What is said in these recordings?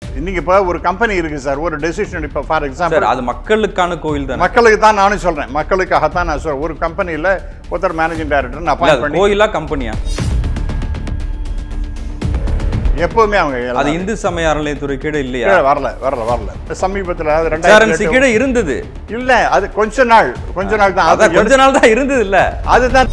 இன்னைக்கு இப்போ ஒரு கம்பெனி இருக்கு சார் ஒரு டெசிஷன் இப்போ ஃபார் எக்ஸாம்பிள் சார் அது மக்களுக்கான கோயில் தானே மக்களுக்கு தான் நானும் சொல்றேன் மக்களுக்காகத்தான் நான் சொல்றேன் ஒரு கம்பெனியில் ஒருத்தர் மேனேஜிங் டைரக்டர் இல்ல அப்பாயிண்ட் அது பண்ணி கோயிலா கம்பெனியா எப்பவுமே அவங்க அது எல்லாம் இந்து சமய அறநிலையத்துறை கீழே இல்லையா கீழே வரல வரல வரல சமீபத்தில் அது சாரன்சி ரெண்டாயிரத்தி கீழே இருந்தது இல்ல அது கொஞ்ச நாள் கொஞ்ச நாள் தான் அது அதான் கொஞ்ச நாள் தான் இருந்தது இல்ல அதுதான்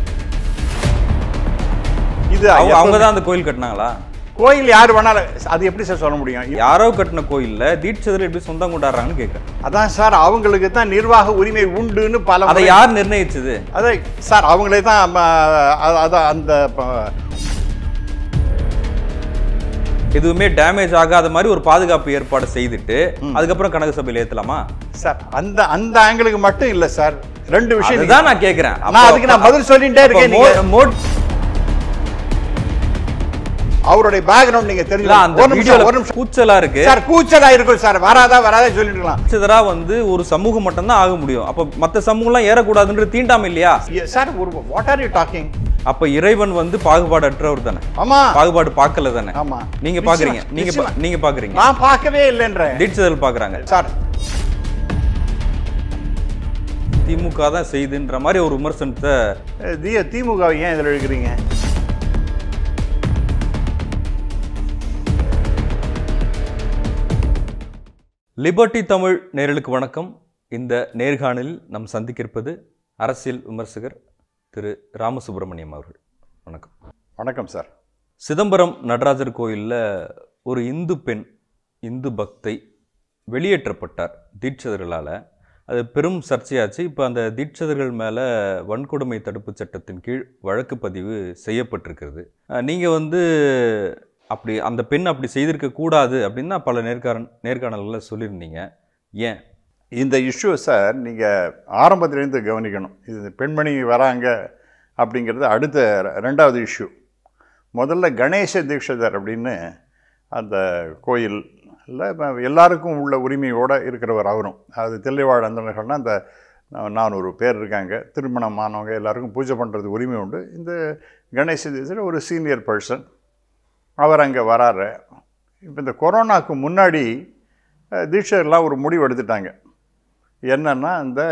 இது அவங்க அவங்க தான் அந்த கோயில் கட்டினாங்களா கோயில் யார் வேணாலும் அது எப்படி சார் சொல்ல முடியும் யாரோ கட்டின கோயில்ல தீட்சிதர் எப்படி சொந்தம் கொண்டாடுறாங்கன்னு கேட்கறேன் அதான் சார் அவங்களுக்கு தான் நிர்வாக உரிமை உண்டுன்னு பல அதை முறை- யார் நிர்ணயிச்சது அதை சார் அவங்களே தான் ம, அ- அதான் அந்த ப- எதுவுமே டேமேஜ் ஆகாத மாதிரி ஒரு பாதுகாப்பு ஏற்பாடு செய்துட்டு அதுக்கப்புறம் கனக சபையில் ஏத்தலாமா சார் அந்த அந்த ஆங்கிளுக்கு மட்டும் இல்ல சார் ரெண்டு விஷயம் அதுதான் நான் கேக்குறேன் நான் அதுக்கு நான் பதில் சொல்லிட்டே இருக்கேன் அப்போ நீங்க- மோ- மோ- அவருடைய பேக்ரவுண்ட் நீங்க இல்ல, தெரிஞ்சுக்கலாம் அந்த ஒரு நிமிஷம் வீடியோல ஒரு நிமிஷம் கூச்சலா இருக்கு சார் கூச்சலா இருக்கும் சார் வராதா வராதா சொல்லிட்டு இருக்கலாம் தீட்சிதரா வந்து ஒரு சமூகம் மட்டும்தான் ஆக முடியும் அப்ப மத்த சமூகம்லாம் ஏறக்கூடாதுன்றது தீண்டாமை இல்லையா ஏ, சார் ஒரு வாட் ஆர் யூ டாக்கிங் அப்ப இறைவன் வந்து பாகுபாடற்றவர் தானே ஆமா பாகுபாடு பார்க்கல தானே ஆமா நீங்க நிச்சயமா, பாக்குறீங்க நீங்க பா- நிச்சயமா. நீங்க பாக்குறீங்க நான் பார்க்கவே இல்லைன்றேன் தீட்சிதர் பாக்குறாங்க சார் திமுக தான் செய்துன்ற மாதிரி ஒரு விமர்சனத்தை அஹ், தி- திமுக ஏன் இதில் எழுதுறீங்க லிபர்ட்டி தமிழ் நேயர்களுக்கு வணக்கம் இந்த நேர்காணலில் நாம் சந்திக்கிருப்பது அரசியல் விமர்சகர் திரு ராமசுப்பிரமணியம் அவர்கள் வணக்கம் வணக்கம் சார் சிதம்பரம் நடராஜர் கோயிலில் ஒரு இந்து பெண் இந்து பக்தை வெளியேற்றப்பட்டார் தீட்சிதர்களால் அது பெரும் சர்ச்சையாச்சு இப்போ அந்த தீட்சிதர்கள் மேலே வன்கொடுமை தடுப்பு சட்டத்தின் கீழ் வழக்கு பதிவு செய்யப்பட்டிருக்கிறது நீங்கள் வந்து அப்படி அந்த பெண் அப்படி செய்திருக்க கூடாது அப்படின்னு தான் பல நேர்காண நேர்காணல்களில் சொல்லியிருந்தீங்க ஏன் இந்த இஷ்யூ சார் நீங்கள் ஆரம்பத்திலேருந்து கவனிக்கணும் இது பெண்மணி வராங்க அப்படிங்கிறது அடுத்த ரெ- ரெண்டாவது இஷ்யூ முதல்ல கணேச தீட்சிதர் அப்படின்னு அந்த கோயில் எல்லாருக்கும் உள்ள உரிமையோடு இருக்கிறவர் அவரும் அது தில்லைவாழ் அந்தனர்கள்னா அந்த நா- நானூறு பேர் இருக்காங்க திருமணமானவங்க எல்லாருக்கும் பூஜை பண்ணுறது உரிமை உண்டு இந்த கணேச தீட்சிதர் ஒரு சீனியர் பர்சன் அவர் அங்கே வராரு இப்போ இந்த கொரோனாக்கு முன்னாடி அஹ், தீட்சர்லாம் ஒரு முடிவு எடுத்துட்டாங்க என்னன்னா இந்த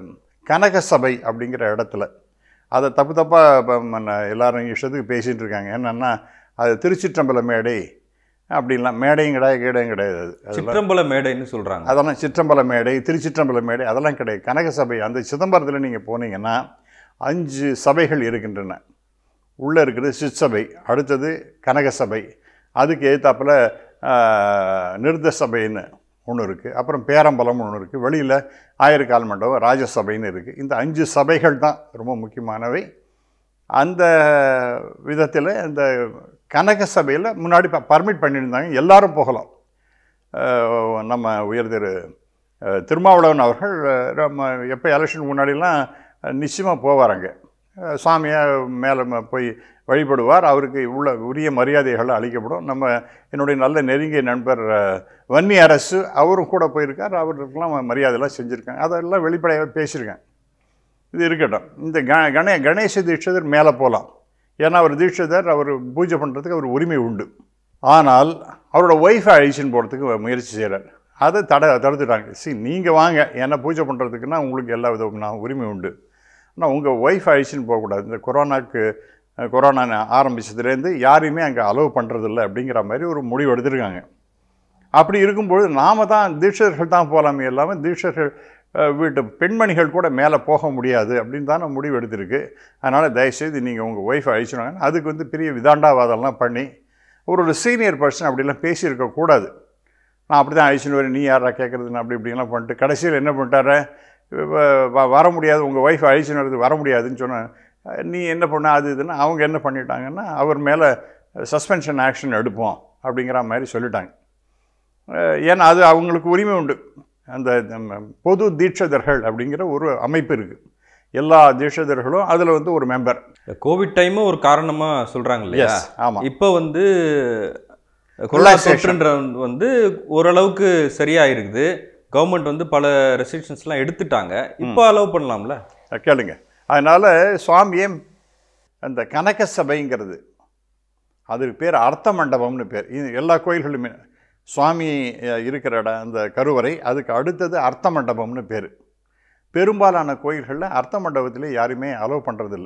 கனக சபை அப்படிங்கிற இடத்துல அதை தப்பு தப்பாக எல்லாரும் இஷ்டத்துக்கு பேசிகிட்டு இருக்காங்க என்னென்னா அது திருச்சிற்றம்பல மேடை அப்படின்லாம் மேடையும் கிடையாது கீடையும் கிடையாது அது அதெல்லாம் சிற்றம்பல மேடைன்னு சொல்கிறாங்க அதெல்லாம் சிற்றம்பல மேடை திருச்சிற்றம்பல மேடை அதெல்லாம் கிடையாது கனக சபை அந்த சிதம்பரத்தில் நீங்கள் போனீங்கன்னா அஞ்சு சபைகள் இருக்கின்றன உள்ளே இருக்கிறது சிற்சபை அடுத்தது கனக சபை அதுக்கு எதிர்த்தாப்புல ஆஹ், நிருத்த சபைன்னு ஒன்று இருக்குது அப்புறம் பேரம்பலம்னு ஒன்று இருக்குது வெளியில் ஆயிரக்கால் மண்டபம் ராஜசபைன்னு இருக்குது இந்த அஞ்சு சபைகள் தான் ரொம்ப முக்கியமானவை அந்த விதத்தில் இந்த கனக சபையில் முன்னாடி பர்மிட் பண்ணியிருந்தாங்க எல்லாரும் போகலாம் அஹ் நம்ம உயர் திரு அஹ் திருமாவளவன் அவர்கள் அஹ் நம்ம எப்போ எலெக்ஷன் முன்னாடிலாம் நிச்சயமாக போவாராங்க சாமியை மேலே போய் வழிபடுவார் அவருக்கு உள்ள உரிய மரியாதைகள் அளிக்கப்படும் நம்ம என்னுடைய நல்ல நெருங்கிய நண்பர் அஹ், வன்னி அரசு அவரும் கூட போயிருக்கார் அவருக்கெல்லாம் மரியாதைலாம் செஞ்சுருக்காங்க அதெல்லாம் வெளிப்படையாக பேசியிருக்கேன் இது இருக்கட்டும் இந்த க கணே கணேச தீட்சிதர் மேலே போகலாம் ஏன்னா அவர் தீட்சிதர் அவர் பூஜை பண்ணுறதுக்கு அவர் உரிமை உண்டு ஆனால் அவரோட ஒய்ஃபை அழிச்சின்னு போகிறதுக்கு முயற்சி செய்கிறார் அதை தட தடுத்துட்டாங்க சி நீங்கள் வாங்க ஏன்னா பூஜை பண்ணுறதுக்குன்னா உங்களுக்கு எல்லா விதமான உரிமை உண்டு ஆனால் உங்கள் ஒய்ஃப் அழிச்சின்னு போகக்கூடாது இந்த கொரோனாக்கு அஹ், கொரோனா ஆரம்பிச்சதுலேருந்து யாரையுமே அங்கே அலோவ் பண்ணுறதில்ல அப்படிங்கிற மாதிரி ஒரு முடிவு எடுத்திருக்காங்க அப்படி இருக்கும்பொழுது நாம தான் தீட்சர்கள் தான் போகலாமே இல்லாமல் தீட்சர்கள் அஹ், வீட்டு பெண்மணிகள் கூட மேலே போக முடியாது அப்படின்னு தான் முடிவு எடுத்திருக்கு அதனால் தயவுசெய்து நீங்கள் உங்கள் ஒய்ஃபை அழிச்சிடுவாங்க அதுக்கு வந்து பெரிய விதாண்டாவாதம்லாம் பண்ணி ஒரு ஒரு சீனியர் பர்சன் அப்படிலாம் பேசியிருக்க கூடாது நான் அப்படி தான் அழிச்சுன்னு வரேன் நீ யாரா கேட்குறதுன்னு அப்படி இப்படிலாம் பண்ணிட்டு கடைசியில் என்ன பண்ணிட்டாரு வ- வ- வர முடியாது உங்கள் ஒய்ஃப் அழிச்சுன்னு வரது வர முடியாதுன்னு சொன்னேன் நீ என்ன பண்ண அது இதுன்னு அவங்க என்ன பண்ணிட்டாங்கன்னா அவர் மேலே சஸ்பென்ஷன் ஆக்ஷன் எடுப்போம் அப்படிங்கிற மாதிரி சொல்லிட்டாங்க அஹ் ஏன்னா அது அவங்களுக்கு உரிமை உண்டு அந்த நம்ம பொது தீட்சிதர்கள் அப்படிங்கிற ஒரு அமைப்பு இருக்குது எல்லா தீட்சிதர்களும் அதில் வந்து ஒரு மெம்பர் கோவிட் டைமும் ஒரு காரணமா சொல்றாங்க இல்லையா எஸ் ஆமாம் இப்போ வந்து கொரோனா Relaxation. தொற்றுன்ற வந்து ஓரளவுக்கு சரியா இருக்குது கவர்மெண்ட் வந்து பல ரெஸ்ட்ரிக்ஷன்ஸ்லாம் எடுத்துட்டாங்க இப்போ அலோவ் பண்ணலாம்ல கேளுங்க அதனால் சுவாமியே அந்த கனக சபைங்கிறது அதுக்கு பேர் அர்த்த மண்டபம்னு பேர் இது எல்லா கோயில்களுமே சுவாமி அஹ், இருக்கிற இடம் அந்த கருவறை அதுக்கு அடுத்தது அர்த்த மண்டபம்னு பேர் பெரும்பாலான கோயில்களில் அர்த்த மண்டபத்திலே யாருமே அலோவ் பண்ணுறதில்ல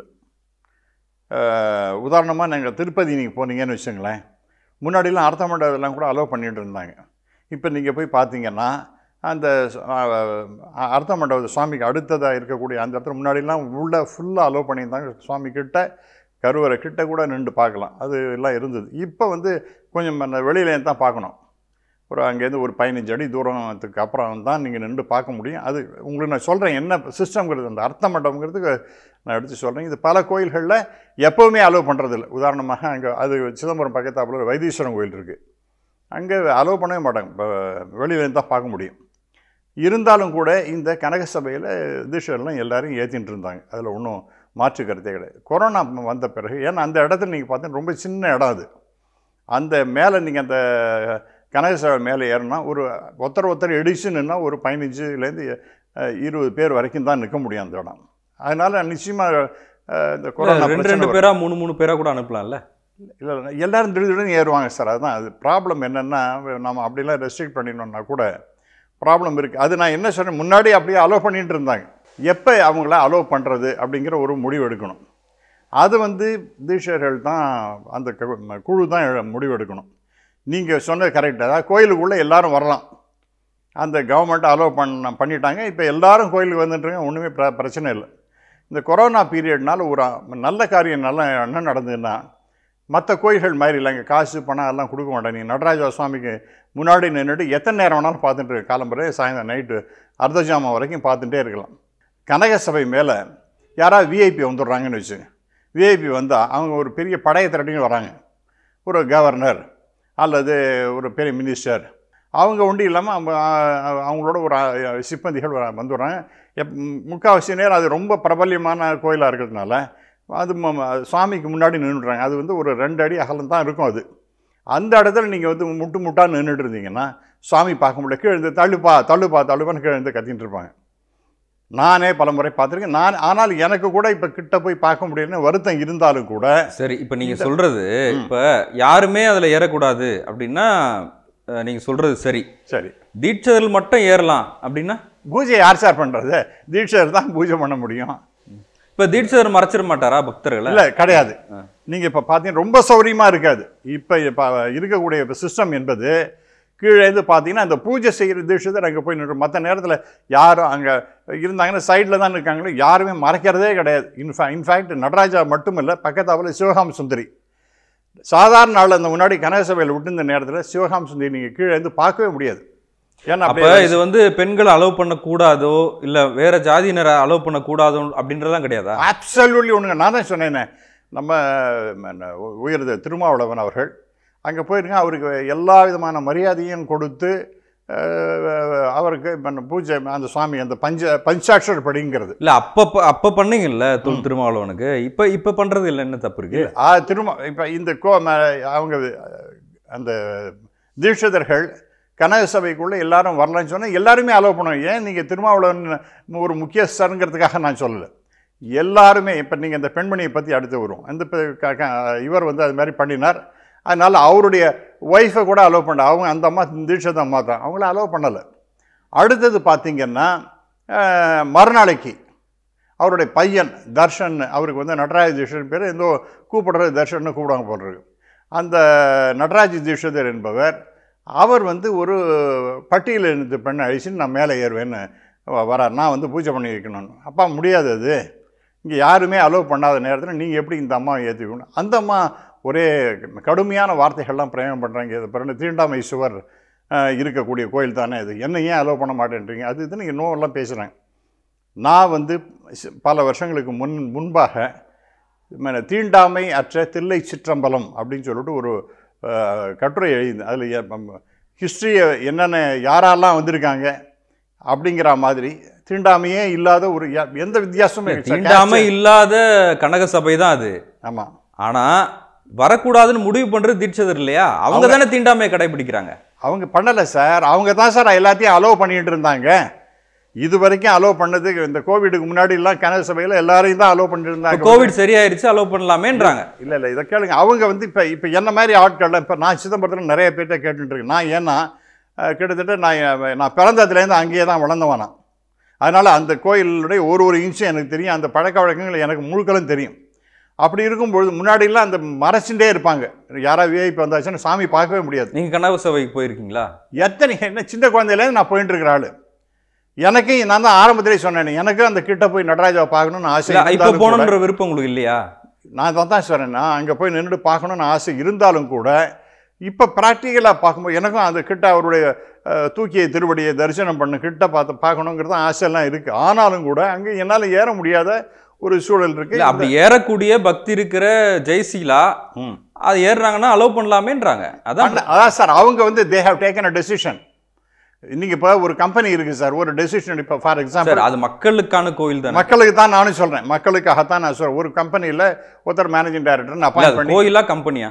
உதாரணமாக நீங்கள் திருப்பதி நீங்கள் போனீங்கன்னு வச்சுங்களேன் முன்னாடிலாம் அர்த்த மண்டபத்தெல்லாம் கூட அலோவ் பண்ணிட்டு இருந்தாங்க இப்போ நீங்கள் போய் பார்த்தீங்கன்னா அந்த அஹ், அர்த்த மண்டப சுவாமிக்கு அடுத்ததாக இருக்கக்கூடிய அந்த இடத்துல முன்னாடிலாம் உள்ள ஃபுல்லாக அலோவ் பண்ணியிருந்தாங்க சுவாமி கிட்ட கருவறை கிட்ட கூட நின்று பார்க்கலாம் அது எல்லாம் இருந்தது இப்போ வந்து கொஞ்சம் அந்த வெளியில தான் பார்க்கணும் ஒரு அங்கேருந்து ஒரு பதினஞ்சு அடி தூரத்துக்கு அப்புறம் தான் நீங்கள் நின்று பார்க்க முடியும் அது உங்களுக்கு நான் சொல்கிறேன் என்ன சிஸ்டம்ங்கிறது அந்த அர்த்த மண்டபங்கிறதுக்கு நான் எடுத்து சொல்கிறேன் இது பல கோயில்களில் எப்போவுமே அலோவ் பண்ணுறதில்ல உதாரணமாக அங்கே அது சிதம்பரம் பக்கத்தாப்புல ஒரு வைத்தீஸ்வரன் கோயில் இருக்குது அங்கே அலோவ் பண்ணவே மாட்டாங்க இப்போ வெளியிலேருந்து தான் பார்க்க முடியும் இருந்தாலும் கூட இந்த கனக சபையில் தீட்சைலாம் எல்லாரும் ஏற்றிட்டு இருந்தாங்க அதில் ஒன்றும் மாற்று கருத்தே கிடையாது கொரோனா வந்த பிறகு ஏன்னா அந்த இடத்துல நீங்கள் பார்த்தீங்கன்னா ரொம்ப சின்ன இடம் அது அந்த மேலே நீங்கள் அந்த கனக சபை மேலே ஏறினா ஒரு ஒருத்தர் ஒருத்தர் இடிச்சு நின்னா ஒரு பதினஞ்சுலேருந்து இருபது பேர் வரைக்கும் தான் நிற்க முடியும் அந்த இடம் அதனால் நிச்சயமாக இந்த கொரோனா ரெண்டு பிரச்சனை ரெண்டு பேரா மூணு மூணு பேரா கூட அனுப்பலாம்ல இல்லை இல்லை எல்லாரும் திடீர்னு ஏறுவாங்க சார் அதுதான் அது ப்ராப்ளம் என்னென்னா நம்ம அப்படிலாம் ரெஸ்ட்ரிக்ட் பண்ணிடணும்னா கூட ப்ராப்ளம் இருக்குது அது நான் என்ன சொல்கிறேன் முன்னாடி அப்படியே அலோவ் பண்ணிட்டு இருந்தாங்க எப்போ அவங்கள அலோவ் பண்ணுறது அப்படிங்கிற ஒரு முடிவு எடுக்கணும் அது வந்து தீட்சர்கள் தான் அந்த கு- குழு தான் எ- முடிவு எடுக்கணும் நீங்கள் சொன்னது கரெக்ட் அதாவது கோயிலுக்குள்ளே எல்லாரும் வரலாம் அந்த கவர்மெண்ட் அலோவ் பண்ண பண்ணிட்டாங்க இப்போ எல்லாரும் கோயிலுக்கு வந்துட்டுருங்க ஒன்றுமே பிர பிரச்சனை இல்லை இந்த கொரோனா பீரியட்னால ஒரு அ- நல்ல காரியம் நல்லா என்ன நடந்ததுன்னா மற்ற கோயில்கள் மாதிரி இல்லை இங்கே காசு பணம் எல்லாம் கொடுக்க மாட்டேன் நீங்கள் நடராஜா சுவாமிக்கு முன்னாடி நின்றுட்டு எத்தனை நேரம் வேணாலும் பார்த்துட்டு இரு. காலம்பரை சாயந்தரம் நைட்டு அர்த்தஜாமம் வரைக்கும் பார்த்துட்டே இருக்கலாம் கனக சபை மேலே யாராவது விஐபி வந்துடுறாங்கன்னு வச்சுங்க விஐபி வந்தால் அவங்க ஒரு பெரிய படையை திரட்டின்னு வராங்க ஒரு கவர்னர் அல்லது ஒரு பெரிய மினிஸ்டர் அவங்க ஒன்றும் இல்லாமல் அவங்க அஹ், அவங்களோட ஒரு அஹ், சிப்பந்திகள் வர- வந்துடுறாங்க எப் முக்கால்வாசி நேரம் அது ரொம்ப பிரபல்யமான கோயிலாக இருக்கிறதுனால அது ம- ம- சுவாமிக்கு முன்னாடி நின்றுடுறாங்க அது வந்து ஒரு ரெண்டு அடி அகலம் தான் இருக்கும் அது அந்த இடத்துல நீங்கள் வந்து முட்டு முட்டா நின்றுட்டு இருந்தீங்கன்னா சுவாமி பார்க்க முடியல கீழே இருந்து தள்ளுப்பா தள்ளுப்பா தள்ளுப்பான்னு கீழே இருந்து கத்திட்டு இருப்பாங்க நானே பலமுறை பார்த்துருக்கேன் நான் ஆனால் எனக்கு கூட இப்போ கிட்ட போய் பார்க்க முடியலன்னு வருத்தம் இருந்தாலும் கூட சரி இப்போ நீங்க சொல்றது இப்ப யாருமே அதுல ஏறக்கூடாது அப்படின்னா அஹ், நீங்க சொல்றது சரி சரி தீட்சதர்கள் மட்டும் ஏறலாம் அப்படின்னா பூஜை யார் சார் பண்ணுறது தீட்சர் தான் பூஜை பண்ண முடியும் இப்ப தீட்சதர் மறைச்சிட மாட்டாரா பக்தர்களை இல்லை கிடையாது ஆ. நீங்கள் இப்போ பார்த்தீங்கன்னா ரொம்ப சௌரியமாக இருக்காது இப்போ இப்போ இருக்கக்கூடிய சிஸ்டம் என்பது கீழே இருந்து பார்த்தீங்கன்னா அந்த பூஜை செய்கிற தீட்சிதர் அங்கே போய் நின்று மற்ற நேரத்தில் யாரும் அங்கே இருந்தாங்கன்னா சைடில் தான் இருக்காங்களோ யாருமே மறைக்கிறதே கிடையாது இன்ஃபா இன்ஃபேக்ட் நடராஜா மட்டும் இல்லை பக்கத்தாவில் சிவகாம சுந்தரி சாதாரண நாள் அந்த முன்னாடி கனகசபையில் விட்டு இந்த நேரத்தில் சிவகாம சுந்தரி நீங்கள் கீழே இருந்து பார்க்கவே முடியாது ஏன்னா அப்ப அப்படியே இது வந்து பெண்களை அலோவ் பண்ண கூடாதோ இல்ல வேற ஜாதியினரை அலோவ் பண்ண கூடாதோ அப்படின்றதெல்லாம் கிடையாதா அப்சல்யூட்லி ஒன்றுங்க நான் தான் சொன்னேனே நம்ம ம, உயர்ந்த திருமாவளவன் அவர்கள் அங்கே போயிருங்க அவருக்கு எல்லா விதமான மரியாதையும் கொடுத்து அஹ், அவருக்கு ம, பூஜை அந்த சுவாமி அந்த பஞ்ச பஞ்சாட்சர் படிங்கிறது இல்ல அப்ப ப- அப்ப பண்ணீங்கல்ல தொல் திருமாவளவனுக்கு இப்ப இப்ப பண்றது இல்ல என்ன தப்பு இருக்கு ஆ திரும்ப இப்போ இந்த கோ ம, அவங்க அந்த தீட்சிதர்கள் கனக சபைக்குள்ளே எல்லாரும் வரலாம்னு சொன்னால் எல்லாருமே அலோவ் பண்ணுவோம் ஏன் நீங்கள் திருமாவளவன் ஒரு முக்கியஸ்தருங்கிறதுக்காக நான் சொல்லலை எல்லாருமே இப்போ நீங்கள் இந்த பெண்மணியை பற்றி அடுத்து வரும் அந்த பெ- க- க- இவர் வந்து அது மாதிரி பண்ணினார் அதனால் அவருடைய ஒய்ஃபை கூட அலோவ் பண்ண அவங்க அந்த அம்மா தீட்சித அம்மா தான் அவங்கள அலோவ் பண்ணலை அடுத்தது பார்த்தீங்கன்னா அஹ், மறுநாளைக்கு அவருடைய பையன் தர்ஷன் அவருக்கு வந்து நடராஜ தீட்சன் பேர் ஏதோ கூப்பிடுறது தர்ஷன்னு கூப்பிடுவாங்க போடுறது அந்த நடராஜ தீட்சிதர் என்பவர் அவர் வந்து ஒரு பட்டியலில் இருந்து பெண்ணை அழிச்சுன்னு நான் மேலே ஏறுவேன்னு வ- வரார் நான் வந்து பூஜை பண்ணி வைக்கணும்னு அப்பா முடியாது அது இங்கே யாருமே அலோவ் பண்ணாத நேரத்தில் நீங்கள் எப்படி இந்த அம்மாவை ஏற்றுக்கணும் அந்த அம்மா ஒரே கடுமையான வார்த்தைகள்லாம் பிரயோகம் பண்ணுறாங்க இது பிறகு தீண்டாமை சுவர் அஹ், இருக்கக்கூடிய கோயில் தானே இது என்ன ஏன் அலோவ் பண்ண மாட்டேன்றீங்க அது இது நீங்கள் நோவெல்லாம் பேசுகிறாங்க நான் வந்து சி- பல வருஷங்களுக்கு முன் முன்பாக ம, தீண்டாமை அற்ற தில்லை சிற்றம்பலம் அப்படின்னு சொல்லிட்டு ஒரு அஹ், கட்டுரை எழுதினேன் அதில் ஹிஸ்ட்ரியை என்னென்ன யாரெல்லாம் வந்திருக்காங்க அப்படிங்கிற மாதிரி தீண்டாமையே இல்லாத ஒரு யா- எந்த வித்தியாசமும் தீண்டாமை இல்லாத கனக சபை தான் அது ஆமாம் ஆனா வரக்கூடாதுன்னு முடிவு பண்றது தீட்சதர் இல்லையா அவங்க தானே தீண்டாமையை கடைபிடிக்கிறாங்க அவங்க பண்ணலை சார் அவங்க தான் சார் எல்லாத்தையும் அலோவ் பண்ணிட்டு இருந்தாங்க இது வரைக்கும் அலோவ் பண்ணது இந்த கோவிடுக்கு முன்னாடி எல்லாம் கனக சபையில் எல்லாரையும் தான் அலோவ் பண்ணிட்டு இப்ப இருந்தாங்க கோவிட் சரியாயிருச்சு அலோவ் பண்ணலாமேன்றாங்க இல்லை இல்லை இதை கேளுங்க அவங்க வந்து இப்போ இப்போ என்ன மாதிரி ஆட்கள்லாம் இப்போ நான் சிதம்பரத்தில் நிறைய பேர்கிட்ட கேட்டுட்டு இருக்கேன் நான் ஏன்னா அஹ், கிட்டத்தட்ட நான் நான் பிறந்ததுலேருந்து அங்கேயே தான் வளர்ந்தவன் நான் அதனால் அந்த கோயிலுடைய ஒரு ஒரு இன்ச்சும் எனக்கு தெரியும் அந்த பழக்க வழக்கங்கள் எனக்கு முழுக்களும் தெரியும் அப்படி இருக்கும்பொழுது முன்னாடிலாம் அந்த மறைச்சுட்டே இருப்பாங்க யாராவது விஐபி வந்தாச்சுன்னா சாமி பார்க்கவே முடியாது நீங்க கனக சபைக்கு போயிருக்கீங்களா எத்தனை என்ன சின்ன குழந்தையிலேருந்து நான் போயிட்டு இருக்கிற ஆளு எனக்கு நான் தான் ஆரம்பத்திலே சொன்னேன் எனக்கும் அந்த கிட்ட போய் நடராஜாவை பார்க்கணும்னு ஆசை இல்ல இப்ப இருந்தாலும் கூட- போகணுன்ற விருப்பம் உங்களுக்கு இல்லையா நான் தான் தான் சொல்கிறேன் நான் அங்கே போய் நின்றுட்டு பார்க்கணும்னு ஆசை இருந்தாலும் கூட இப்போ ப்ராக்டிக்கலாக பார்க்கும்போது எனக்கும் அந்த கிட்ட அவருடைய அஹ், தூக்கிய திருவடியை தரிசனம் பண்ண கிட்ட பார்த்து பார்க்கணுங்கிறது ஆசையெல்லாம் இருக்குது ஆனாலும் கூட அங்கே என்னால் ஏற முடியாத ஒரு சூழல் இருக்கு இல்ல அப்படி ஏறக்கூடிய பக்தி இருக்கிற ஜெயசீலா ம். அது ஏறுறாங்கன்னா அலோவ் பண்ணலாமேன்றாங்க அதான் அண்ணா, அதான் சார் அவங்க வந்து they have taken a decision இன்னைக்கு இப்போ ஒரு கம்பெனி இருக்குது சார் ஒரு டெசிஷன் இப்போ ஃபார் எக்ஸாம்பிள் சார் அது மக்களுக்கான கோயில் தானே மக்களுக்கு தான் நானும் சொல்கிறேன் மக்களுக்காகத்தான் நான் சொல்கிறேன் ஒரு கம்பெனியில் ஒருத்தர் மேனேஜிங் டைரக்டர் இல்ல அப்பாயிண்ட் அது பண்ணி கோயிலா கம்பெனியா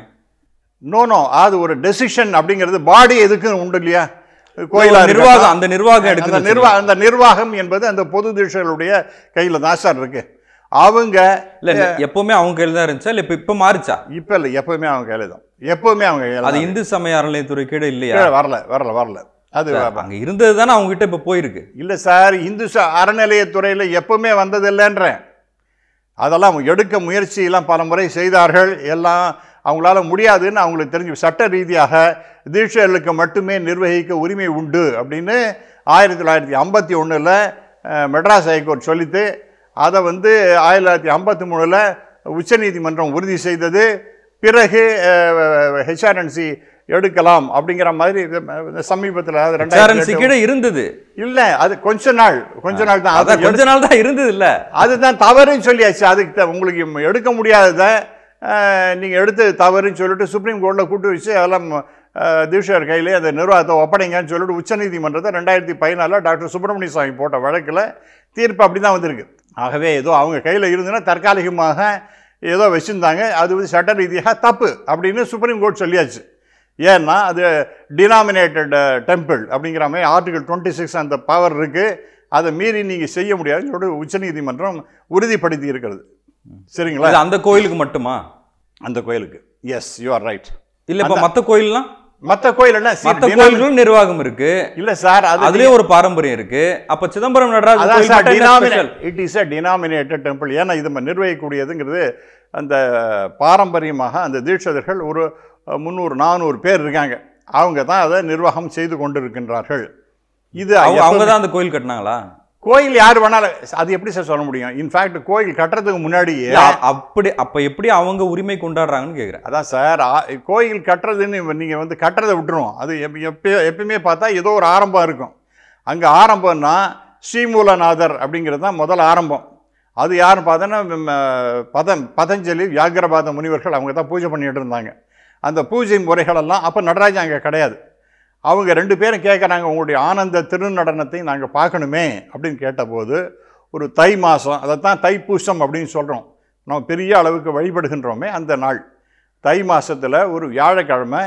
நோ நோ அது ஒரு டெசிஷன் அப்படிங்கிறது பாடி எதுக்கு உண்டு இல்லையா கோயிலா நிர்வாகம் இருக்கட்டும். அந்த நிர்வாகம் அந்த எடுத்து நிர்வாகம் அந்த நிர்வாகம் என்பது அந்த பொது தீட்சைகளுடைய கையில தான் சார் இருக்கு அவங்க இல்ல இல்ல, எப்பவுமே அவங்க கையில தான் இருந்துச்சா இல்ல இப்ப இப்ப மாறிச்சா இப்ப இல்லை எப்பவுமே அவங்க கையில தான் எப்பவுமே அவங்க கையில அது தான். இந்து சமய அறநிலையத்துறை கீழே இல்லையா கீழே வரல வரல வரல அது அங்க இருந்தது தானே அவங்க கிட்ட இப்ப போயிருக்கு இல்ல சார் இந்து ச- அறநிலையத்துறையில எப்பவுமே வந்தது இல்லைன்றேன் அதெல்லாம் எடுக்க முயற்சியெல்லாம் பல முறை செய்தார்கள் எல்லாம் அவங்களால முடியாதுன்னு அவங்களுக்கு தெரிஞ்சு சட்ட ரீதியாக தீட்சைகளுக்கு மட்டுமே நிர்வகிக்க உரிமை உண்டு அப்படின்னு ஆயிரத்தி தொள்ளாயிரத்தி ஐம்பத்தி ஒன்றில் மெட்ராஸ் ஹைகோர்ட் சொல்லித்து அதை வந்து ஆயிரத்தி தொள்ளாயிரத்தி ஐம்பத்தி மூணில் உச்சநீதிமன்றம் உறுதி செய்தது பிறகு ஹெச்ஆர்என்சி எடுக்கலாம் அப்படிங்கிற மாதிரி சமீபத்தில் அது HRNC ரெண்டாயிரத்தி கீழே இருந்தது இல்ல அது கொஞ்ச நாள் கொஞ்ச நாள் தான் அது அதான் கொஞ்ச நாள் தான் இருந்தது இல்ல அதுதான் தவறுன்னு சொல்லியாச்சு அதுக்கு த- உங்களுக்கு ம- எடுக்க முடியாததை அஹ், நீங்க எடுத்து தவறுன்னு சொல்லிட்டு சுப்ரீம் கோர்ட்டில் கூட்டு வச்சு அதெல்லாம் அஹ், தீட்சர் கையிலே அந்த நிர்வாகத்தை ஒப்படைங்கன்னு சொல்லிட்டு உச்சநீதிமன்றத்தை ரெண்டாயிரத்தி பதினாலில் டாக்டர் சுப்பிரமணிய சாமி போட்ட வழக்கில் தீர்ப்பு அப்படி தான் வந்திருக்கு ஆகவே ஏதோ அவங்க கையில் இருந்துன்னா தற்காலிகமாக ஏதோ வச்சுருந்தாங்க அது வந்து சட்ட ரீதியாக தப்பு அப்படின்னு சுப்ரீம் கோர்ட் சொல்லியாச்சு ஏன்னா அது டினாமினேட்டட் டெம்பிள் அப்படிங்கிற மாதிரி ஆர்டிகல் டுவெண்ட்டி சிக்ஸ் அந்த பவர் இருக்குது அதை மீறி நீங்கள் செய்ய முடியாதுன்னு சொல்லிட்டு உச்சநீதிமன்றம் உறுதிப்படுத்தி இருக்கிறது சரிங்களா இது அந்த கோயிலுக்கு மட்டுமா அந்த கோயிலுக்கு எஸ் யூ ஆர் ரைட் இல்ல இப்ப மத்த கோயில்லாம் மற்ற கோயில் என்ன see, மத்த denomin- கோயில்களும் நிர்வாகம் இருக்கு இல்ல சார் அது அதுலயும் ஒரு பாரம்பரியம் இருக்கு அப்ப சிதம்பரம் நடராஜர் அதான் கோயில் சார் மட்டும் என்ன denominate special? It is a denominated temple ஏன்னா இது நம்ம நிர்வகிக்கக்கூடியதுங்கிறது அந்த பாரம்பரியமாக அந்த தீட்சிதர்கள் ஒரு அஹ், முந்நூறு நானூறு பேர் இருக்காங்க அவங்க தான் அதை நிர்வாகம் செய்து கொண்டிருக்கின்றார்கள் இது அவங்க அவங்க தான் அந்த கோயில் கட்டினாங்களா கோயில் யார் வேணாலும் அது எப்படி சார் சொல்ல முடியும் இன்ஃபேக்ட் கோயில் கட்டுறதுக்கு முன்னாடியே இல்ல, அப்படி அப்ப எப்படி அவங்க உரிமை கொண்டாடுறாங்கன்னு கேக்குறேன் அதான் சார் ஆ- கோயில் கட்டுறதுன்னு நீங்கள் வந்து கட்டுறதை விட்டுருவோம் அது எப் எப்பயோ எப்பயுமே பார்த்தா ஏதோ ஒரு ஆரம்பம் இருக்கும் அங்கே ஆரம்பம்னா ஸ்ரீமூலநாதர் அப்படிங்கிறது தான் முதல் ஆரம்பம் அது யாருன்னு பார்த்தோன்னா ம், பதம் பதஞ்சலி வியாகரபாத முனிவர்கள் அவங்க தான் பூஜை பண்ணிட்டு இருந்தாங்க அந்த பூஜை முறைகளெல்லாம் அப்போ நடராஜன் அங்கே கிடையாது அவங்க ரெண்டு பேரும் கேட்குறாங்க உங்களுடைய ஆனந்த திருநடனத்தை நாங்கள் பார்க்கணுமே அப்படின்னு கேட்டபோது ஒரு தை மாதம் அதைத்தான் தைப்பூசம் அப்படின்னு சொல்கிறோம் நம்ம பெரிய அளவுக்கு வழிபடுகின்றோமே அந்த நாள் தை மாசத்துல ஒரு வியாழக்கிழமை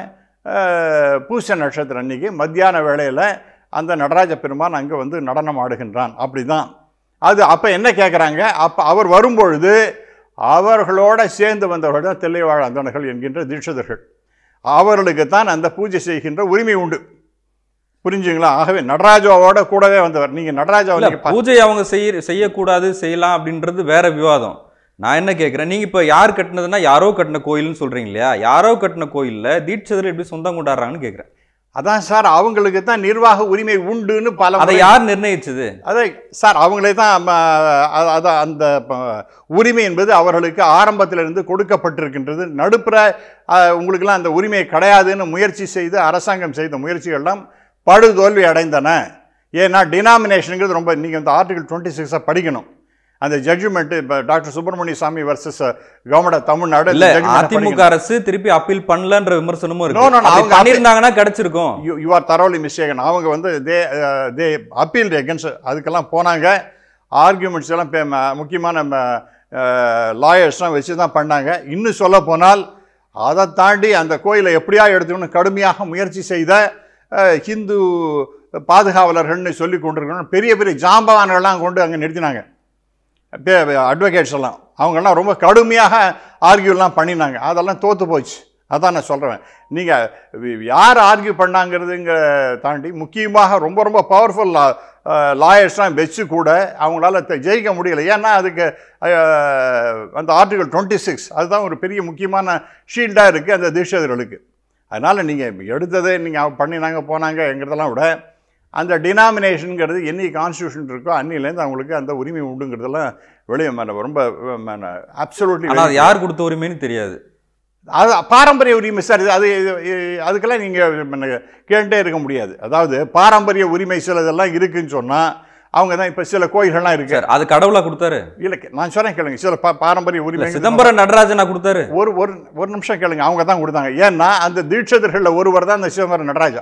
அஹ், பூச நட்சத்திரம் அன்னைக்கு மத்தியான வேளையில் அந்த நடராஜ பெருமான் அங்கே வந்து நடனம் ஆடுகின்றான் அப்படிதான் அது அப்போ என்ன கேட்குறாங்க அப்போ அவர் வரும்பொழுது அவர்களோட சேர்ந்து வந்தவர்கள் தான் தில்லைவாழ் அந்தணர்கள் என்கின்ற தீட்சிதர்கள் அவர்களுக்கு தான் அந்த பூஜை செய்கின்ற உரிமை உண்டு புரிஞ்சுங்களா ஆகவே நடராஜாவோட கூடவே வந்தவர் நீங்கள் நடராஜாவை இல்ல நீங்க பா- பூஜை அவங்க செய்ய செய்யக்கூடாது செய்யலாம் அப்படின்றது வேற விவாதம் நான் என்ன கேட்குறேன் நீங்க இப்ப யார் கட்டினதுன்னா யாரோ கட்டின கோயில்னு சொல்றீங்க இல்லையா யாரோ கட்டின கோயில்ல தீட்சிதர் எப்படி சொந்தம் கொண்டாடுறாங்கன்னு கேக்குறேன் அதான் சார் அவங்களுக்கு தான் நிர்வாக உரிமை உண்டுன்னு பல அதை முறை- யார் நிர்ணயிச்சது அதை சார் அவங்களே தான் ம, அ- அதான் அந்த ப, உரிமை என்பது அவர்களுக்கு ஆரம்பத்திலிருந்து கொடுக்கப்பட்டிருக்கின்றது நடுப்புற அ, உங்களுக்கெல்லாம் அந்த உரிமை கிடையாதுன்னு முயற்சி செய்து அரசாங்கம் செய்த முயற்சிகள்லாம் படுதோல்வி அடைந்தன ஏன்னா டினாமினேஷனுங்கிறது ரொம்ப நீங்கள் இந்த ஆர்டிகல் டுவெண்ட்டி சிக்ஸை படிக்கணும் அந்த ஜட்ஜ்மெண்ட்டு இப்போ டாக்டர் சுப்பிரமணிய சாமி வர்சஸ் கவர்மெண்ட் ஆஃப் தமிழ்நாடு இல்ல இந்த judgment-அ அதிமுக படிக்கணும். அரசு திருப்பி அப்பீல் பண்ணலன்ற விமர்சனமும் No, no, இருக்கு no, அப்படி அவங்க பண்ணியிருந்தாங்கன்னா கிடைச்சிருக்கும் you you are thoroughly mistaken அவங்க வந்து தே தே அப்பீல் எகென்ஸ்ட் அதுக்கெல்லாம் போனாங்க ஆர்கியூமெண்ட்ஸ் எல்லாம் பே- ம- முக்கியமான லாயர்ஸ்லாம் வச்சு தான் பண்ணாங்க இன்னும் சொல்ல போனால் அதை தாண்டி அந்த கோயிலை எப்படியா எடுத்துக்கணும் கடுமையாக முயற்சி செய்த அஹ், ஹிந்து பாதுகாவலர்கள்னு சொல்லி கொண்டிருக்கணும் பெரிய பெரிய ஜாம்பவான்கள்லாம் கொண்டு அங்கே நிறுத்தினாங்க அட்வொகேட்ஸ் எல்லாம் அவங்கெல்லாம் ரொம்ப கடுமையாக ஆர்கியூலாம் பண்ணினாங்க அதெல்லாம் தோற்று போச்சு அதான் நான் சொல்கிறேன் நீங்கள் யார் ஆர்கியூ பண்ணாங்கிறதுங்க தாண்டி முக்கியமாக ரொம்ப ரொம்ப பவர்ஃபுல் லாயர்ஸ்லாம் வச்சு கூட அவங்களால த- ஜெயிக்க முடியல ஏன்னா அதுக்கு அஹ், அந்த ஆர்டிகல் டுவெண்ட்டி சிக்ஸ் அதுதான் ஒரு பெரிய முக்கியமான ஷீல்டாக இருக்குது அந்த தீட்சிதர்களுக்கு அதனால் நீங்கள் எடுத்ததை நீங்கள் பண்ணினாங்க போனாங்கங்கிறதெல்லாம் விட அந்த டினாமினேஷனுங்கிறது என்னைக்கு கான்ஸ்டியூஷன் இருக்கோ அன்னிலேருந்து அவங்களுக்கு அந்த உரிமை உண்டுங்கிறதெல்லாம் வெளியே ம- ரொம்ப அப்சல்யூட்லி ஆனா அது யார் கொடுத்த உரிமைன்னு தெரியாது அது பாரம்பரிய உரிமை சார் இது அது இது- இது- அதுக்கெல்லாம் நீங்கள் கேட்டுட்டே இருக்க முடியாது அதாவது பாரம்பரிய உரிமை சிலதெல்லாம் இருக்குன்னு சொன்னால் அவங்க தான் இப்போ சில கோயில்கள்லாம் இருக்கு சார் அது கடவுளா கொடுத்தாரு இல்லை நான் சொன்னேன் கேளுங்க சில பா பாரம்பரிய இல்ல உரிமை சிதம்பரம் நடராஜனா கொடுத்தாரு ஒரு ஒரு ஒரு நிமிஷம் கேளுங்க அவங்க தான் கொடுத்தாங்க ஏன்னா அந்த தீட்சிதர்களில் ஒருவர் தான் அந்த சிதம்பரம் நடராஜா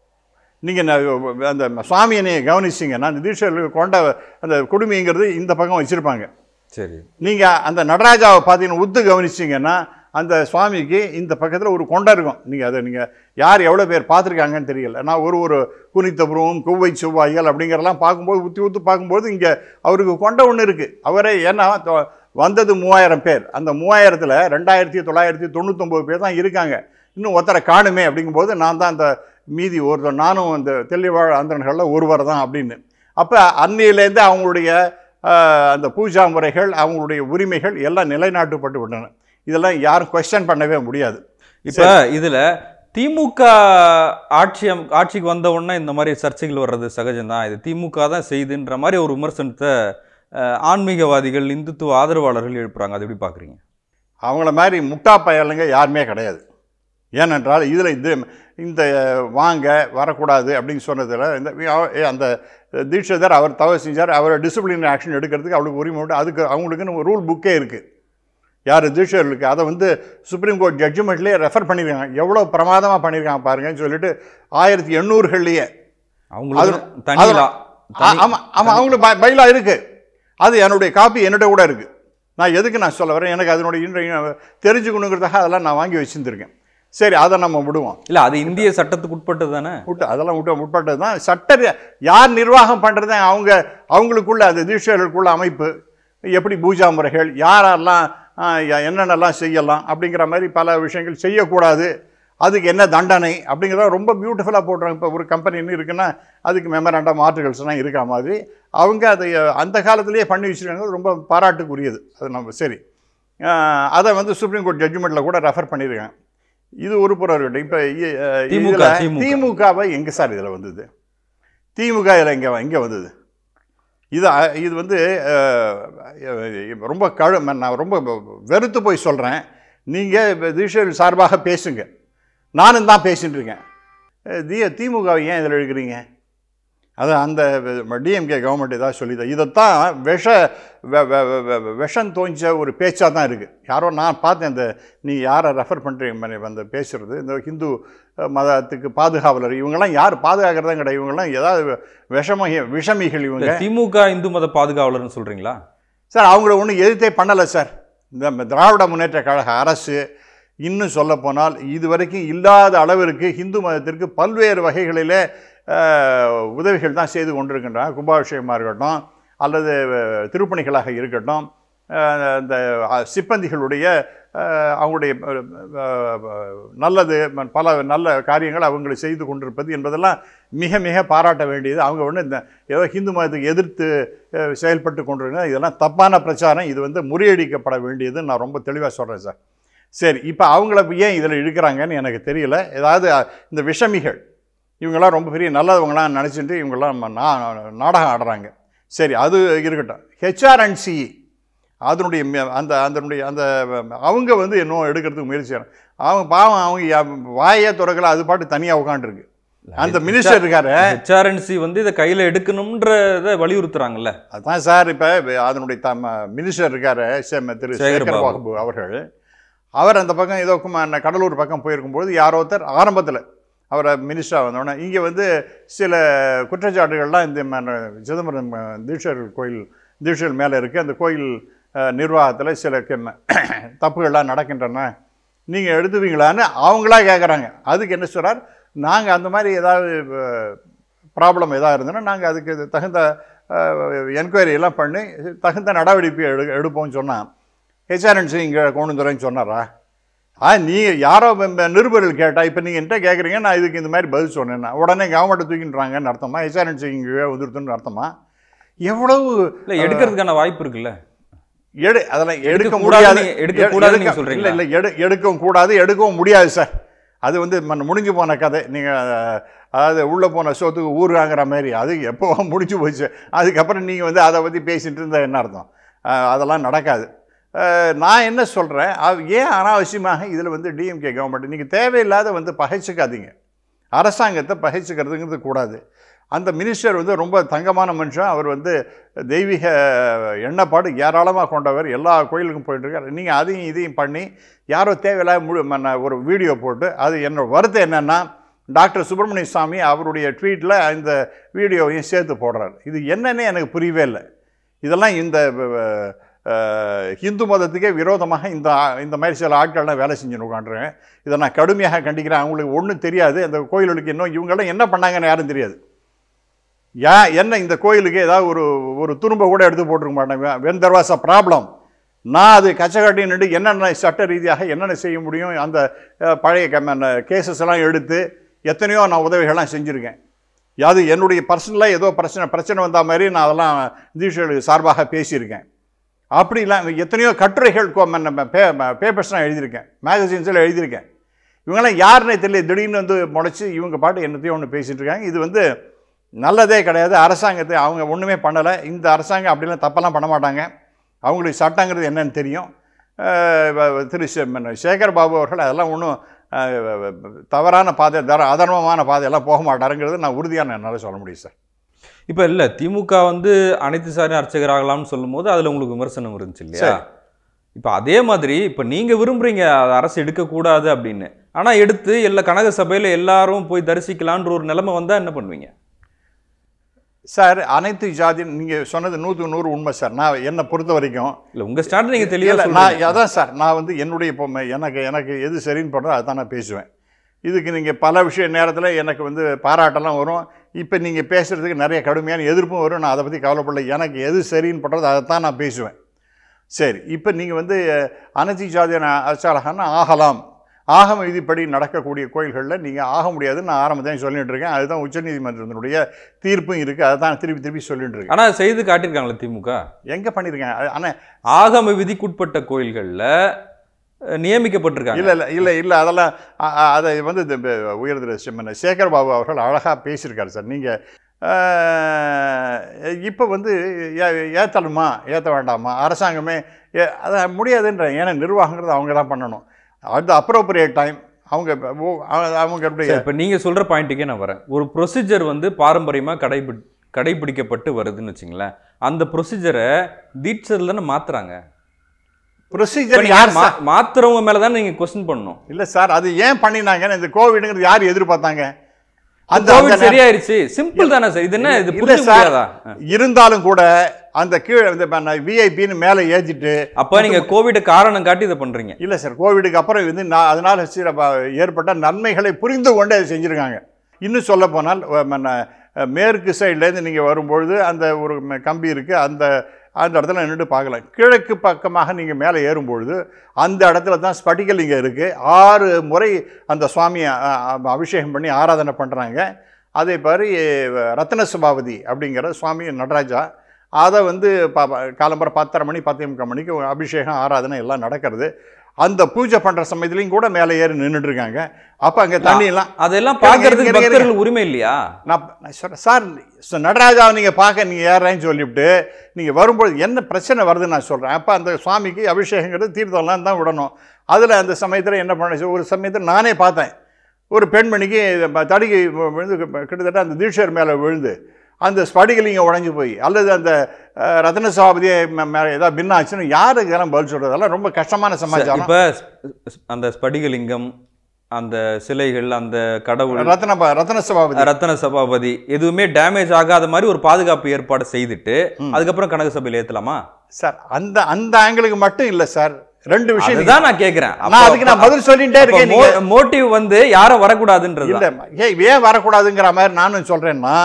நீங்கள் அந்த சுவாமியை நீங்கள் கவனிச்சிங்கன்னா அந்த தீட்சிதர்களுக்கு கொண்ட அந்த குடுமிங்கிறது இந்த பக்கம் வச்சுருப்பாங்க சரி நீங்கள் அந்த நடராஜாவை பார்த்தீங்கன்னா உத்து கவனிச்சிங்கன்னா அந்த சுவாமிக்கு இந்த பக்கத்தில் ஒரு கொண்டை இருக்கும் நீங்கள் அதை நீங்கள் யார் எவ்வளோ பேர் பார்த்துருக்காங்கன்னு தெரியல நான் ஒரு ஒரு குனித்தபுரம் குவ்வை செவ்வாய்கள் அப்படிங்கிறதெல்லாம் பார்க்கும்போது உத்தி உத்து பார்க்கும்போது இங்கே அவருக்கு கொண்டை ஒன்று இருக்குது அவரே ஏன்னா தொ- வந்தது மூவாயிரம் பேர் அந்த மூவாயிரத்தில் ரெண்டாயிரத்தி தொள்ளாயிரத்தி தொண்ணூத்தொம்பது பேர் தான் இருக்காங்க இன்னும் ஒருத்தரை காணுமே அப்படிங்கும்போது நான் தான் அந்த மீதி ஒருத்தர் நானும் அந்த தெளிவாழ் அந்தணர்களில் ஒருவர் தான் அப்படின்னு அப்போ அன்னையிலேருந்து அவங்களுடைய ஆஹ், அந்த பூஜா முறைகள் அவங்களுடைய உரிமைகள் எல்லாம் நிலைநாட்டப்பட்டு விட்டன இதெல்லாம் யாரும் கொஸ்டின் பண்ணவே முடியாது இப்ப இதுல திமுக ஆட்சி அம்- ஆட்சிக்கு வந்த உடனே இந்த மாதிரி சர்ச்சைகள் வர்றது சகஜம்தான் இது திமுக தான் செய்துன்ற மாதிரி ஒரு விமர்சனத்தை அஹ், ஆன்மீகவாதிகள் இந்துத்துவ ஆதரவாளர்கள் எழுப்புறாங்க அது எப்படி பாக்குறீங்க அவங்கள மாதிரி முட்டா பயலுங்க யாருமே கிடையாது ஏனென்றால் இதில் இது இந்த வாங்க வரக்கூடாது அப்படின்னு சொன்னதில் இந்த அவ- அந்த தீட்சிதர் அவர் தவறு செஞ்சார் அவரை டிசிப்ளின் ஆக்ஷன் எடுக்கிறதுக்கு அவளுக்கு உரிமை உண்டு அதுக்கு அவங்களுக்குன்னு ரூல் புக்கே இருக்குது யார் தீட்சிதர்களுக்கு அதை வந்து சுப்ரீம் கோர்ட் ஜட்ஜ்மெண்ட்லேயே ரெஃபர் பண்ணியிருக்காங்க எவ்வளோ பிரமாதமாக பண்ணியிருக்காங்க பாருங்கன்னு சொல்லிட்டு ஆயிரத்தி எண்ணூறுகள்லேயே அவங்களுக்கு அது- தனி அது- லா ஆ- ஆமா ஆமாம் அவங்களுக்கு ப- பைலா இருக்கு அது என்னுடைய காப்பி என்னிட்ட கூட இருக்கு நான் எதுக்கு நான் சொல்ல வரேன் எனக்கு அதனுடைய இன்றைய தெரிஞ்சுக்கணுங்கிறதாக அதெல்லாம் நான் வாங்கி வச்சிருந்திருக்கேன் சரி அதை நம்ம விடுவோம் இல்ல அது இந்திய சட்டத்துக்கு உட்பட்டது தானே விட்டு அதெல்லாம் விட்டு உட்பட்டது தான் சட்ட ரீ- யார் நிர்வாகம் பண்ணுறது அவங்க அவங்களுக்குள்ள அது தீட்சர்களுக்குள்ள அமைப்பு எப்படி பூஜா முறைகள் யாரெல்லாம் ஆ, ய- என்னென்னலாம் செய்யலாம் அப்படிங்கிற மாதிரி பல விஷயங்கள் செய்யக்கூடாது அதுக்கு என்ன தண்டனை அப்படிங்கிறத ரொம்ப பியூட்டிஃபுல்லாக போடுறாங்க இப்போ ஒரு கம்பெனின்னு இருக்குன்னா அதுக்கு மெமரண்டம் ஆர்டிகல்ஸ்லாம் இருக்கா மாதிரி அவங்க அதை அஹ், அந்த காலத்திலேயே பண்ணி வச்சுருக்காங்க ரொம்ப பாராட்டுக்குரியது அது நம்ம சரி ஆஹ், அதை வந்து சுப்ரீம் கோர்ட் ஜட்ஜ்மெண்ட்டில் கூட ரெஃபர் பண்ணியிருக்காங்க இது ஒரு புறம் இருக்கட்டும் இப்போ திமுக, திமுக. திமுகவை எங்கே சார் இதில் வந்தது திமுக இதில் எங்கே எங்கே வந்தது இது அ- இது வந்து அஹ், ரொம்ப கழு நான் ரொம்ப வெறுத்து போய் சொல்கிறேன் நீங்கள் தீஷல் சார்பாக பேசுங்க நானும் தான் பேசிட்டு இருக்கேன் அஹ், தி திமுக ஏன் இதில் எழுக்கிறீங்க அது அந்த டிஎம்கே கவர்மெண்ட் ஏதாவது சொல்லிதான் இதைத்தான் விஷ வெ- வெ- வெ- வெ- விஷம் தோஞ்ச ஒரு பேச்சாக தான் இருக்குது யாரோ நான் பார்த்தேன் இந்த நீ யாரை ரெஃபர் பண்ணுறீங்க அந்த பேசுகிறது இந்த ஹிந்து அஹ், மதத்துக்கு பாதுகாவலர் இவங்கெல்லாம் யார் பாதுகாக்கிறதா கிடையாது இவங்கெல்லாம் ஏதாவது விஷம விஷமிகள் இவங்க இல்ல திமுக இந்து மத பாதுகாவலர்னு சொல்றீங்களா சார் அவங்கள ஒன்றும் எதிர்த்தே பண்ணலை சார் இந்த திராவிட முன்னேற்ற கழக அரசு இன்னும் சொல்லப்போனால் இதுவரைக்கும் இல்லாத அளவிற்கு இந்து மதத்திற்கு பல்வேறு வகைகளிலே அஹ், உதவிகள் தான் செய்து கொண்டிருக்கின்றன கும்பாபிஷேகமாக இருக்கட்டும் அல்லது அஹ், திருப்பணிகளாக இருக்கட்டும் அஹ், இந்த அஹ், சிப்பந்திகளுடைய அஹ், அவங்களுடைய அஹ், அஹ், நல்லது பல நல்ல காரியங்கள் அவங்களை செய்து கொண்டிருப்பது என்பதெல்லாம் மிக மிக பாராட்ட வேண்டியது அவங்க ஒன்று இந்த ஏதோ ஹிந்து மதத்துக்கு எதிர்த்து அஹ், செயல்பட்டு கொண்டிருக்காங்க இதெல்லாம் தப்பான பிரச்சாரம் இது வந்து முறியடிக்கப்பட வேண்டியது நான் ரொம்ப தெளிவாக சொல்கிறேன் சார் சரி இப்போ அவங்கள இப்ப ஏன் இதில் இழுக்கிறாங்கன்னு எனக்கு தெரியல ஏதாவது அஹ், இந்த விஷமிகள் இவங்கெல்லாம் ரொம்ப பெரிய நல்லவங்களாம் நினச்சிட்டு இவங்கெல்லாம் ம- நா- நாடகம் ஆடுறாங்க சரி அது இருக்கட்டும் ஹெச்ஆர்என்சி அதனுடைய ம- அந்த அதனுடைய அந்த அவங்க வந்து இன்னும் எடுக்கிறதுக்கு முயற்சி செய்யறாங்க அவங்க பாவம் அவங்க யா- வாயே திறக்கல அது பாட்டு தனியாக உட்காந்துருக்கு அந்த மினிஸ்டர் இருக்காரு ஹெச்ஆர்என்சி வந்து இதை கையில எடுக்கணும்ன்றத வலியுறுத்துறாங்கல்ல அதான் சார் இப்போ அதனுடைய த மினிஸ்டர் இருக்காரு சேம திரு சேகர் சேகர் பாபு. பாபு அவர்கள் அவர் அந்த பக்கம் ஏதோ கும- ந- கடலூர் பக்கம் போயிருக்கும்போது யாரோ ஒருத்தர் ஆரம்பத்தில் அவரை மினிஸ்டராக வந்தோடனே இங்கே வந்து சில குற்றச்சாட்டுகள்லாம் இந்த ம- சிதம்பரம் அஹ், தீட்சர் கோயில் தீட்சர் மேலே இருக்குது அந்த கோயில் நிர்வாகத்தில் சில கெம்ம- தப்புகள்லாம் நடக்கின்றன நீங்கள் எடுத்துவீங்களான்னு அவங்களா கேட்குறாங்க அதுக்கு என்ன சொல்கிறார் நாங்கள் அந்த மாதிரி ஏதாவது ப்ராப்ளம் எதாவது இருந்ததுன்னா நாங்கள் அதுக்கு தகுந்த என்கொயரி எல்லாம் பண்ணி தகுந்த நடவடிக்கை எடு எடுப்போம்னு சொன்னால் ஹெச்ஆர்என்சி இங்கே கொண்டு வந்துறேன்னு சொன்னாரா ஆ நீங்கள் யாரோ ம- ம- நிருபர்கள் கேட்டால் இப்போ நீங்கள் என்கிட்ட கேட்குறீங்க நான் இதுக்கு இந்த மாதிரி பதில் சொன்னேன்னா உடனே கவர்மெண்ட்டை தூக்கின்றாங்கன்னு அர்த்தமா எஸ்ஆர்என்சி இங்கே வந்துருத்துன்னு அர்த்தமா எவ்வளவு இல்ல எடுக்கிறதுக்கான வாய்ப்பு இருக்குல்ல எடு அதெல்லாம் எடுக்க எடுக்கக்கூடாது முடியாது நீங்க- எடுக்கக்கூடாதுன்னு நீங்க சொல்றீங்களா? இல்லை இல்லை எடு எடுக்கவும் கூடாது எடுக்கவும் முடியாது சார் அது வந்து ம- முடிஞ்சு போன கதை நீங்கள் அதாவது உள்ளே போன சோத்துக்கு ஊருங்கிற மாதிரி அது எப்போ முடிஞ்சு போச்சு அதுக்கப்புறம் நீங்கள் வந்து அதை பற்றி பேசிட்டு இருந்தால் என்ன அர்த்தம் அஹ், அதெல்லாம் நடக்காது அஹ், நான் என்ன சொல்கிறேன் ஏன் அனாவசியமாக இதில் வந்து டிஎம்கே கவர்மெண்ட் நீங்கள் தேவையில்லாத வந்து பகைச்சிக்காதீங்க அரசாங்கத்தை பகைச்சிக்கிறதுங்கிறது கூடாது அந்த மினிஸ்டர் வந்து ரொம்ப தங்கமான மனுஷன் அவர் வந்து தெய்வீக எண்ணப்பாடு ஏராளமாக கொண்டவர் எல்லா கோயிலுக்கும் போயிட்டு இருக்காரு நீங்கள் அதையும் இதையும் பண்ணி யாரோ தேவையில்லாத முழு மன்ன- ஒரு வீடியோ போட்டு அது என்னோட வருத்தம் என்னென்னா டாக்டர் சுப்பிரமணிய சாமி அவருடைய ட்வீட்டில் இந்த வீடியோவையும் சேர்த்து போடுறாரு இது என்னன்னே எனக்கு புரியவே இல்லை இதெல்லாம் இந்த அஹ், அஹ், இந்து மதத்துக்கே விரோதமாக இந்த ஆ- இந்த மாதிரி சில ஆட்கள்லாம் வேலை செஞ்சுன்னு உட்காந்துருங்க இதை நான் கடுமையாக கண்டிக்கிறேன் அவங்களுக்கு ஒன்றும் தெரியாது அந்த கோயில்களுக்கு இன்னும் இவங்கெல்லாம் என்ன பண்ணாங்கன்னு யாரும் தெரியாது ஏன் என்ன இந்த கோயிலுக்கு ஏதாவது ஒரு ஒரு துரும்ப கூட எடுத்து போட்டிருக்க மாட்டாங்க when there was a problem நான் அது கச்சகட்டி நின்று என்னென்ன சட்ட ரீதியாக என்னென்ன செய்ய முடியும் அந்த அஹ், பழைய கேசஸ் எல்லாம் எடுத்து எத்தனையோ நான் உதவிகள்லாம் செஞ்சுருக்கேன் அது என்னுடைய பர்சனலாக ஏதோ பிரச்சனை பிரச்சனை வந்த மாதிரி நான் அதெல்லாம் தீட்சைகளுக்கு சார்பாக பேசியிருக்கேன் அப்படிலாம் எத்தனையோ கட்டுரைகள் பேப்பர்ஸ்லாம் எழுதியிருக்கேன் மேகசின்ஸில் எழுதியிருக்கேன் இவங்கெல்லாம் யாருன்னே தெரியல திடீர்னு வந்து முளைச்சி இவங்க பாட்டு என்னத்தையும் ஒன்று பேசிகிட்டு இருக்காங்க இது வந்து நல்லதே கிடையாது அரசாங்கத்தை அவங்க ஒன்றுமே பண்ணலை இந்த அரசாங்கம் அப்படிலாம் தப்பெல்லாம் பண்ண மாட்டாங்க அவங்களுக்கு சட்டங்கிறது என்னன்னு தெரியும் அஹ் வ- வ- திரு சே- மன்ன சேகர் பாபு அவர்கள் அதெல்லாம் ஒன்றும் தவறான பாதை தர அதர்மமான பாதையெல்லாம் போக மாட்டாருங்கிறது நான் உறுதியான என்னால் சொல்ல முடியும் சார் இப்ப இல்ல திமுக வந்து அனைத்து சாரி அர்ச்சகராகலாம்னு சொல்லும்போது அதுல உங்களுக்கு விமர்சனம் இருந்துச்சு இல்லையா சரி. இப்ப அதே மாதிரி இப்ப நீங்க விரும்புறீங்க அது அரசு எடுக்கக்கூடாது அப்படின்னு ஆனா எடுத்து எல்லா கனக சபையில எல்லாரும் போய் தரிசிக்கலான்ற ஒரு நிலைமை வந்தா என்ன பண்ணுவீங்க சார் அனைத்து ஜாதி நீங்கள் சொன்னது நூற்றுக்கு நூறு உண்மை சார் நான் என்னை பொறுத்த வரைக்கும் இல்ல உங்க ஸ்டாண்ட் நீங்க தெளிவா இல்ல, சொல்றீங்க நான் அதான் சார் நான் வந்து என்னுடைய பொம்மை எனக்கு எனக்கு எது சரின்னு படுறதோ அதை தான் நான் பேசுவேன் இதுக்கு நீங்கள் பல விஷய நேரத்தில் எனக்கு வந்து பாராட்டெல்லாம் வரும் இப்போ நீங்கள் பேசுகிறதுக்கு நிறைய கடுமையான எதிர்ப்பும் வரும் நான் அதை பற்றி கவலைப்படல எனக்கு எது சரின்னு படுறதோ அதை தான் நான் பேசுவேன் சரி இப்போ நீங்கள் வந்து அனைத்து ஜாதியான அச்சாரகன்னா ஆகலாம் ஆகம விதிப்படி நடக்கக்கூடிய கோயில்களில் நீங்கள் ஆக முடியாதுன்னு நான் ஆரம்பத்தையும் சொல்லிட்டு இருக்கேன் அதுதான் உச்சநீதிமன்றத்தினுடைய தீர்ப்பும் இருக்குது அதை தான் திருப்பி திருப்பி சொல்லிட்டு இருக்கேன் ஆனா செய்து காட்டியிருக்காங்களே திமுக எங்கே பண்ணியிருக்கேன் ஆனால் ஆகம விதிக்குட்பட்ட கோயில்கள்ல அஹ், நியமிக்கப்பட்டிருக்காங்க இல்லை இல்லை இல்லை இல்லை அதெல்லாம் அ- அ- அதை வந்து இந்த ப- உயர் திரு சிம்மன் சேகர் பாபு அவர்கள் அழகாக பேசியிருக்காரு சார் நீங்கள் இப்போ வந்து ஏ- ஏத்தணுமா ஏற்ற வேண்டாமா அரசாங்கமே ஏ அதை முடியாதுன்ற ஏன்னா நிர்வாகங்கிறது அவங்க தான் பண்ணணும் அது அப்ரோப்ரியேட் டைம் அவங்க ஓ- அவங்க- அவங்களுடைய சரி, இப்ப நீங்க சொல்ற பாயிண்ட்டுக்கே நான் வரேன் ஒரு ப்ரொசீஜர் வந்து பாரம்பரியமா கடைபி கடைபிடிக்கப்பட்டு வருதுன்னு வச்சுங்களேன் அந்த ப்ரொசீஜரை தீட்சர்ல தானே மாத்துறாங்க இப்ப ப்ரொசீஜர் நீங்க யார் மா- மாத்துறவங்க மேல தான் நீங்க கொஸ்டின் பண்ணணும் இல்லை சார் அது ஏன் பண்ணினாங்கன்னு இந்த கோவிடுங்கிறது யார் எதிர்பார்த்தாங்க அந்த கோவிட் அந்த சரியாயிருச்சு சிம்பிள் தானே சார் இது என்ன இது இல்ல புரிஞ்சுக்க சார் முடியாதா இருந்தாலும் கூட அந்த கீழே இந்த விஐபின்னு மேலே ஏற்றிட்டு அப்ப நீங்க கோவிட் காரணம் காட்டி இதை பண்றீங்க இல்லை சார் கோவிடுக்கு அப்புறம் வந்து நான் அதனால் சில ப- ஏற்பட்ட நன்மைகளை புரிந்து கொண்டு அதை செஞ்சுருக்காங்க இன்னும் சொல்ல போனால் மேற்கு சைட்லேருந்து நீங்கள் வரும்பொழுது அந்த ஒரு ம- கம்பி இருக்குது அந்த அந்த இடத்துல நின்று பார்க்கலாம் கிழக்கு பக்கமாக நீங்கள் மேலே ஏறும்பொழுது அந்த இடத்துல தான் ஸ்படிகலிங்கம் இருக்குது ஆறு முறை அந்த சுவாமியை அ- அ- அபிஷேகம் பண்ணி ஆராதனை பண்ணுறாங்க அதே மாதிரி ரத்ன சபாபதி அப்படிங்கிற சுவாமி நடராஜா அதை வந்து ப ப- காலம்பரம் பத்தரை மணி பத்தே முக்கால் மணிக்கு அபிஷேகம் ஆராதனை எல்லாம் நடக்கிறது அந்த பூஜை பண்ணுற சமயத்துலையும் கூட மேலே ஏறி நின்றுட்டு இருக்காங்க அப்போ அங்கே தண்ணியெல்லாம் அதெல்லாம் இருங்க, பார்க்கறதுக்கு இருங்க, இருங்க. பக்தர்கள் உரிமை இல்லையா நான் நான் சொல்கிறேன் சார் ச- நடராஜாவை நீங்கள் பார்க்க நீங்கள் ஏறேன்னு சொல்லிவிட்டு நீங்கள் வரும்பொழுது என்ன பிரச்சனை வருதுன்னு நான் சொல்கிறேன் அப்போ அந்த சுவாமிக்கு அபிஷேகங்கிறது தீர்த்தம்லாம் தான் விடணும் அதில் அந்த சமயத்தில் என்ன பண்ண ஒரு சமயத்தில் நானே பார்த்தேன் ஒரு பெண்மணிக்கு ம- தடிகை வி- விழுந்து க- கிட்டத்தட்ட அந்த தீட்சர் மேலே விழுந்து அந்த ஸ்படிகலிங்கம் உடைஞ்சு போய் அல்லது அந்த அஹ், ரத்ன சபாபதியை மே- மேலே ஏதாவது பின்னாச்சுன்னு யாருக்கு இதெல்லாம் பதில் சொல்கிறது அதெல்லாம் ரொம்ப கஷ்டமான சமாச்சாரம் இப்ப ஸ்- அந்த ஸ்படிகலிங்கம் அந்த சிலைகள் அந்த கடவுள் ரத்ன ப- ரத்ன சபாபதி ரத்தன சபாபதி எதுவுமே டேமேஜ் ஆகாத மாதிரி ஒரு பாதுகாப்பு ஏற்பாடு செய்துட்டு அதுக்கப்புறம் கனக சபையில ஏத்தலாமா சார் அந்த அந்த ஆங்கிளுக்கு மட்டும் இல்லை சார் ரெண்டு விஷயம் நீங்க- அதுதான் நான் கேக்குறேன் நான் அதுக்கு நான் பதில் சொல்லிட்டே இருக்கேன் நீங்க மோட்டிவ் வந்து யாரும் வரக்கூடாதுன்றது இல்ல ஏன் ஏன் வரக்கூடாதுங்கிற மாதிரி நானும் சொல்றேன்னா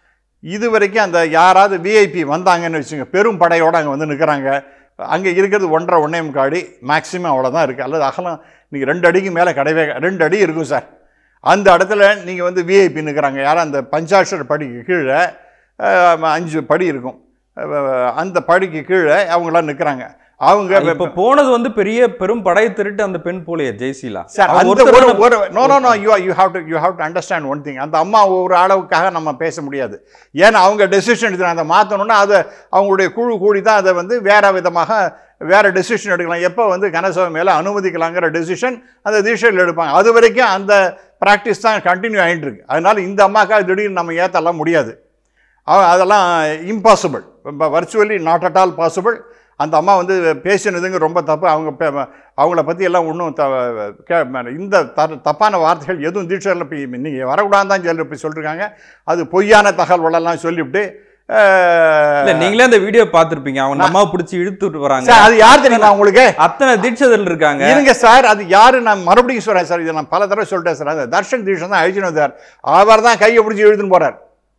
இது வரைக்கும் அந்த யாராவது விஐபி வந்தாங்கன்னு வச்சுங்க பெரும் படையோட அங்கே வந்து நிற்கிறாங்க அங்கே இருக்கிறது ஒன்றரை ஒன்றே முக்காடி மேக்ஸிமம் அவ்வளோதான் இருக்குது அல்லது அகலம் நீங்கள் ரெண்டு அடிக்கு மேலே கிடையவே ரெண்டு அடி இருக்கும் சார் அந்த இடத்துல நீங்கள் வந்து விஐபி நிற்கிறாங்க யாரும் அந்த பஞ்சாட்சர படிக்கு கீழே அஹ், அஞ்சு படி இருக்கும் அஹ், அந்த படிக்கு கீழே அவங்களாம் நிற்கிறாங்க அவங்க இப்ப போனது வந்து பெரிய பெரும் படை திரட்டு அந்த பெண் போலையே ஜெய்சீலா சார் அவங்க அந்த ஒருத்தர் ஒரு தானே- ஒரு no no no you you have to you have to understand one thing அந்த அம்மா ஒரு அளவுக்காக நம்ம பேச முடியாது ஏன்னா அவங்க டெசிஷன் எடுக்கிறாங்க அதை மாற்றணும்னா அதை அவங்களுடைய குழு கூடி தான் அதை வந்து வேற விதமாக வேற டெசிஷன் எடுக்கலாம் எப்போ வந்து கனசபை மேலே அனுமதிக்கலாங்கிற டெசிஷன் அந்த டிசிஷனில் எடுப்பாங்க அது வரைக்கும் அந்த ப்ராக்டிஸ் தான் கண்டினியூ ஆகிட்டு இருக்கு அதனால இந்த அம்மாக்காக திடீர்னு நம்ம ஏற்றலாம் முடியாது அவ- அதெல்லாம் impossible virtually not at all possible அந்த அம்மா வந்து பேசினதுங்க ரொம்ப தப்பு அவங்க பே- அவங்கள பற்றி எல்லாம் ஒன்றும் த கே- இந்த த தப்பான வார்த்தைகள் எதுவும் தீட்சரில் இப்போ நீங்கள் வரக்கூடாது தான் சொல்லி இப்போ சொல்லியிருக்காங்க அது பொய்யான தகவல்களெல்லாம் சொல்லிவிட்டு இல்ல அஹ், நீங்களே அந்த வீடியோ பார்த்திருப்பீங்க அவங்க அம்மா பிடிச்சி இழுத்துட்டு வராங்க சார் அது யார் தெரியுமா உங்களுக்கு அத்தனை தீட்சதர்கள் இருக்காங்க இருங்க சார் அது யாரு நான் மறுபடியும் சொல்றேன் சார் இதை நான் பல தடவை சொல்லிட்டேன் சார் அந்த தர்ஷன் தீஷன் தான் அழிச்சுன்னு வந்தார் அவர் தான் கையை பிடிச்சி இழுத்துன்னு போறார்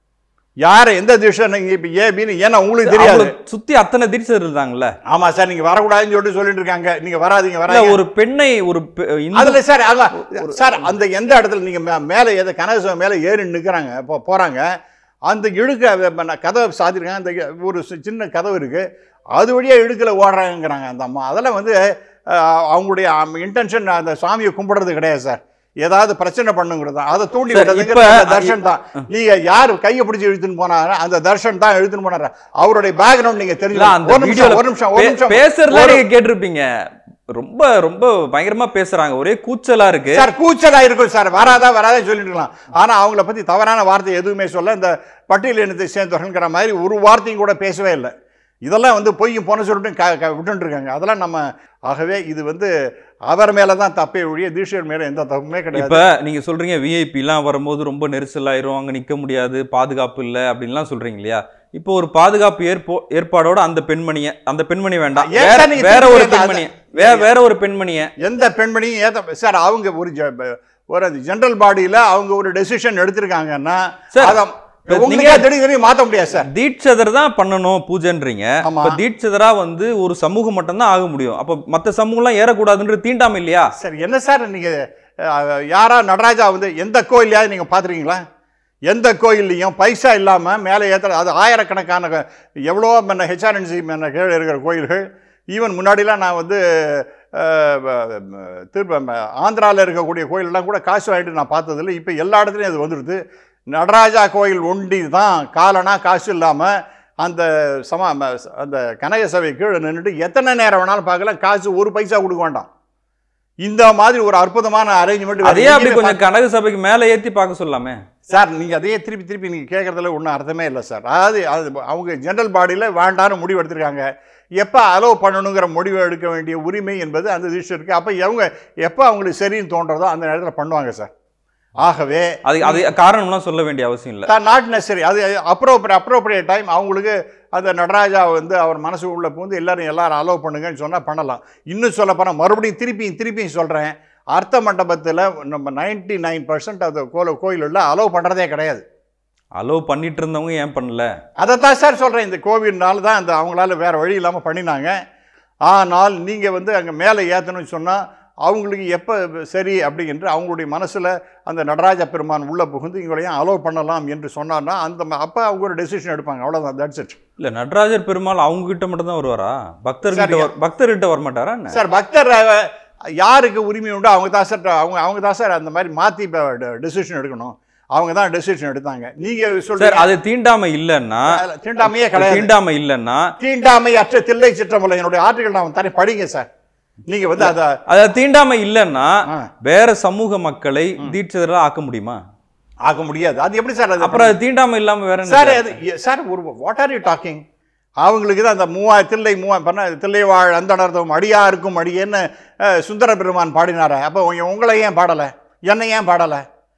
யார் எந்த தீஷன் நீங்க இப்போ ஏ பின்னு ஏன்னா உங்களுக்கு தெரியாது அவங்கள சுத்தி அத்தனை தீட்சதர்கள் இருந்தாங்கல்ல ஆமா சார் நீங்க வரக்கூடாதுன்னு சொல்லிட்டு சொல்லிட்டு இருக்காங்க நீங்க வராதீங்க இல்ல வராதீங்க ஒரு பெண்ணை ஒரு பெ- இந்து அதுல சார் அதான் சார் அந்த எந்த இடத்துல நீங்க மே- மேலே எதை கனகசபை மேலே ஏறி நிற்கிறாங்க இப்போ போறாங்க அந்த இழுக்க அஹ், நான் கதவை சாத்திருக்காங்க அந்த ஒரு சி- சின்ன கதவு இருக்கு அது வழியா இழுக்கல ஓடுறாங்கங்கிறாங்க அந்த அம்மா அதெல்லாம் வந்து அஹ், அவங்களுடைய இன்டென்ஷன் அந்த சாமியை கும்பிடுறது கிடையாது சார் ஏதாவது பிரச்சனை பண்ணுங்கிறது தான் அதை தூண்டி சார், விட்டதுங்க இப்ப- அந்த தர்ஷன் தான் நீங்க யார் கையை பிடிச்சி இழுத்துன்னு போனாரு அந்த தர்ஷன் தான் இழுத்துன்னு போனாரு அவருடைய பேக்ரவுண்ட் நீங்க இல்ல, தெரிஞ்சு அந்த ஒரு நிமிஷம் வீடியோல ஒரு நிமிஷம் ஒரு பே- நிமிஷம் பேசுறதுல ஒரு- நீங்க கேட்டிருப்பீங்க ரொம்ப ரொம்ப பயங்கரமா பேசுறாங்க ஒரே கூச்சலா இருக்கு சார் கூச்சலா இருக்கும் சார் வராதா வராதா சொல்லிட்டு இருக்கலாம் ஆனா அவங்கள பத்தி தவறான வார்த்தை எதுவுமே சொல்ல இந்த பட்டியல் இனத்தை சேர்ந்தவர்கள்ங்கிற மாதிரி ஒரு வார்த்தையும் கூட பேசவே இல்லை இதெல்லாம் வந்து பொய்யும் போன சொல்லிட்டு க க விட்டுட்டு இருக்காங்க அதெல்லாம் நம்ம ஆகவே இது வந்து அவர் மேல தான் தப்பே ஒழிய தீட்சர் மேல எந்த தப்புமே கிடையாது இப்ப நீங்க சொல்றீங்க விஐபி எல்லாம் வரும்போது ரொம்ப நெரிசலாயிரும் அங்க நிக்க முடியாது பாதுகாப்பு இல்ல அப்படின்லாம் சொல்றீங்க இல்லையா இப்போ ஒரு பாதுகாப்பு ஏற்போ ஏற்பாடோட அந்த பெண்மணிய அந்த பெண்மணி வேண்டாம் ஏன் வேற சார் நீங்க வேற ஒரு திருப்பி பெண்மணிய வேற வேற ஒரு பெண்மணிய எந்த பெண்மணியும் ஏத்த சார் அவங்க ஒரு ஜ- ஒரு ஜெனரல் பாடியில அவங்க ஒரு டெசிஷன் எடுத்திருக்காங்கன்னா சார், அதை இப்ப உங்களுக்கு நீங்க- திடீர் திடீர்னு மாத்த முடியாது சார் தீட்சதர் தான் பண்ணணும் பூஜைன்றீங்க ஆமா. இப்ப தீட்சதரா வந்து ஒரு சமூகம் மட்டும்தான் ஆக முடியும் அப்ப மத்த சமூகம் எல்லாம் ஏறக்கூடாதுன்ற தீண்டாம இல்லையா சார் என்ன சார் நீங்க அஹ், யாரா நடராஜா வந்து எந்த கோயிலையாவது நீங்க பார்த்துருக்கீங்களா எந்த கோயில்லையும் பைசா இல்லாமல் மேலே ஏற்ற அது ஆயிரக்கணக்கான க- எவ்வளோ மென்ன ஹெச்ஆர்என்சி மென்ன கீழே இருக்கிற கோயில்கள் ஈவன் முன்னாடிலாம் நான் வந்து அஹ், வ- ம- திருப்ப ஆந்திராவில் இருக்கக்கூடிய கோயிலெல்லாம் கூட காசு வாங்கிட்டு நான் பார்த்ததில்ல இப்போ எல்லா இடத்துலையும் அது வந்துடுது நடராஜா கோயில் ஒண்டி தான் காலனா காசு இல்லாமல் அந்த சமா ம- அந்த கனக சபை கீழே நின்றுட்டு எத்தனை நேரம் வேணாலும் பார்க்கலாம் காசு ஒரு பைசா கொடுக்க வேண்டாம் இந்த மாதிரி ஒரு அற்புதமான அரேஞ்ச்மெண்ட் அதே அப்படி கொஞ்சம் கனக சபைக்கு மேல ஏத்தி பார்க்க சொல்லலாமே சார் நீங்கள் அதையே திருப்பி திருப்பி நீங்கள் கேட்குறதுல ஒன்றும் அர்த்தமே இல்லை சார் அதாவது அது அவங்க ஜெனரல் பாடியில் வேண்டான்னு முடிவு எடுத்திருக்காங்க எப்போ அலோவ் பண்ணணுங்கிற முடிவு எடுக்க வேண்டிய உரிமை என்பது அந்த விஷயம் இருக்குது அப்போ அவங்க எப்போ அவங்களுக்கு சரின்னு தோன்றதோ அந்த நேரத்தில் பண்ணுவாங்க சார் ஆகவே அது அது காரணம்லாம் சொல்ல வேண்டிய அவசியம் இல்ல நாட் நெசரி அது அப்ரோப்ரி அப்ரோப்ரியேட் டைம் அவங்களுக்கு அந்த நடராஜா வந்து அவர் மனசு உள்ள பூந்து எல்லாரும் எல்லாரும் அலோவ் பண்ணுங்கன்னு சொன்னால் பண்ணலாம் இன்னும் சொல்ல போனால் மறுபடியும் திருப்பியும் திருப்பியும் சொல்கிறேன் அர்த்த மண்டபத்தில் நம்ம நைன்டி நைன் பர்சன்ட் அந்த கோல கோயிலுள்ள அலோவ் பண்ணுறதே கிடையாது அலோவ் பண்ணிட்டு இருந்தவங்க ஏன் பண்ணல அதைத்தான் சார் சொல்கிறேன் இந்த கோவிட்னால தான் அந்த அவங்களால வேறு வழி இல்லாமல் பண்ணினாங்க ஆனால் நீங்கள் வந்து அங்கே மேலே ஏற்றணும்னு சொன்னால் அவங்களுக்கு எப்போ சரி அப்படிங்கிற அவங்களுடைய மனசில் அந்த நடராஜ பெருமான் உள்ளே புகுந்து இவங்களையும் அலோவ் பண்ணலாம் என்று சொன்னார்னா அந்த அப்போ அவங்க ஒரு டெசிஷன் எடுப்பாங்க அவ்வளோதான் தட்ஸ் இட் இல்ல நடராஜர் பெருமாள் அவங்க கிட்ட மட்டும் தான் வருவாரா பக்தர்கிட்ட சரிங்க. வர- பக்தர்கிட்ட வர மாட்டாரா என்ன சார் பக்தர் அஹ், யாருக்கு உரிமை உண்டோ அவங்க தான் சார் அவங்க அவங்க தான் சார் அந்த மாதிரி மாற்றி டெசிஷன் எடுக்கணும் அவங்க தான் டெசிஷன் எடுத்தாங்க நீங்கள் சார் சொல்ற அது தீண்டாமை இல்லைன்னா தீண்டாமையே கிடையாது தீண்டாமை இல்லைன்னா தீண்டாமை அற்ற தில்லை சிற்றம்பலம் என்னுடைய ஆர்டிகல் நான் தரேன் படிங்க சார் நீங்கள் வந்து அதை அதாவது தீண்டாமை இல்லைன்னா ஆ. வேற சமூக மக்களை தீட்சிதரா ஆக்க முடியுமா ஆக்க முடியாது அது எப்படி சார் அது அப்புறம் அது தீண்டாமை இல்லாம வேற என்ன சார் சார்? அது சார் ஒரு வாட் ஆர் யூ டாக்கிங் அவங்களுக்கு தான் அந்த மூவா தில்லை மூவா பண்ண தில்லை வாழ் அந்த அடியா அடியாருக்கும் அடியேன்னு அஹ், சுந்தர பெருமான் பாடினாரே அப்போ உங்க- உங்களை ஏன் பாடலை என்னை ஏன் பாடலை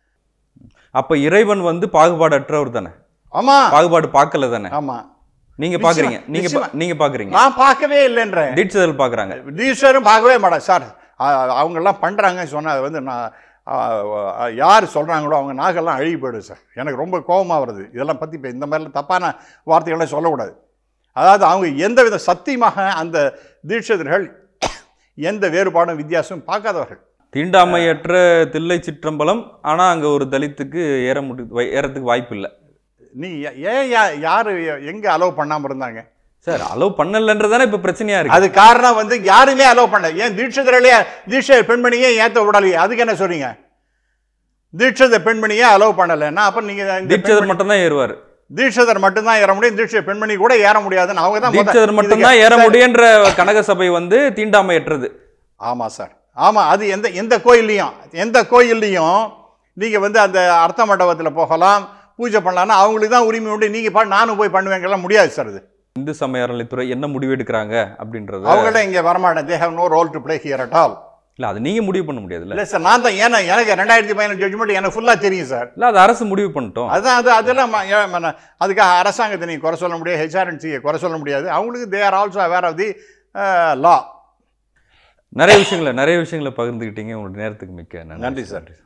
அப்ப இறைவன் வந்து பாகுபாடற்றவர் தானே ஆமா பாகுபாடு பார்க்கல தானே ஆமா நீங்க நிச்சயமா, பாக்குறீங்க நீங்க பா- நிச்சயமா. நீங்க பாக்குறீங்க நான் பார்க்கவே இல்லைன்றேன் தீட்சிதர்கள் பாக்குறாங்க ஈஸ்வரும் பார்க்கவே மாட்டேன் சார் அஹ், அவங்கெல்லாம் பண்ணுறாங்கன்னு சொன்னால் அது வந்து நான் அஹ், அஹ், யார் சொல்கிறாங்களோ அவங்க நாகெல்லாம் அழுகி போயிடும் சார் எனக்கு ரொம்ப கோபமாக வருது இதெல்லாம் பற்றி இப்போ இந்த மாதிரிலாம் தப்பான வார்த்தைகள்லாம் சொல்லக்கூடாது அதாவது அவங்க எந்த வித சத்தியமாக அந்த தீட்சிதர்கள் எந்த வேறுபாடும் வித்தியாசமும் பார்க்காதவர்கள் தீண்டாமையற்ற தில்லை சிற்றம்பலம் ஆனா அங்க ஒரு தலித்துக்கு ஏற முடி வை- ஏறத்துக்கு வாய்ப்பு இல்லை நீ ஏ- ஏன் யா யார் எங்கே அலோவ் பண்ணாமல் இருந்தாங்க சார் அலோவ் பண்ணலன்றதானே இப்ப பிரச்சனையா இருக்கு அது காரணம் வந்து யாருமே அலோவ் பண்ணல ஏன் தீட்சிதர்களே தீட்சை பெண்மணியே ஏற்ற விடலையே அதுக்கு என்ன சொல்றீங்க தீட்சித பெண்மணியே அலோவ் பண்ணலைன்னா அப்ப நீங்க இந்த தீட்சிதர் மட்டும்தான் ஏறுவார் தீட்சிதர் மட்டும்தான் ஏற முடியும் தீட்சை பெண்மணி கூட ஏற முடியாதுன்னு அவங்க தான் முத- தீட்சிதர் மட்டும்தான் இதுக்கு- ஏற முடியுன்ற கனக சபை வந்து தீண்டாமையற்றது ஆமா சார் ஆமா அது எந்த எந்த கோயில்லையும் எந்த கோயில்லையும் நீங்க வந்து அந்த அர்த்த மண்டபத்துல போகலாம் பூஜை பண்ணலாம்னா அவங்களுக்கு தான் உரிமை உண்டு நீங்க பா நானும் போய் பண்ணுவேங்கலாம் முடியாது சார் அது இந்து சமய அறநிலைத்துறை என்ன முடிவு எடுக்கிறாங்க அப்படின்றது அவங்கள்ட்ட இங்க வரமாட்டேன் they have no role to play here at all இல்ல அது நீங்க முடிவு பண்ண முடியாதுல்ல இல்லை சார் நான் தான் ஏன்னா எனக்கு ரெண்டாயிரத்தி பதினஞ்சு ஜட்ஜ்மெண்ட் எனக்கு ஃபுல்லாக தெரியும் சார் இல்ல அது அரசு முடிவு பண்ணிட்டோம் அதான் அது அதெல்லாம் ம- ஏன் மன- அதுக்காக அரசாங்கத்தை நீங்கள் குறை சொல்ல முடியாது ஹெச்ஆர்என்சியை குறை சொல்ல முடியாது அவங்களுக்கு they are also aware of the law நிறைய விஷயங்களை நிறைய விஷயங்களை பகிர்ந்துக்கிட்டீங்க உங்களுடைய நேரத்துக்கு மிக்க நன்றி சார்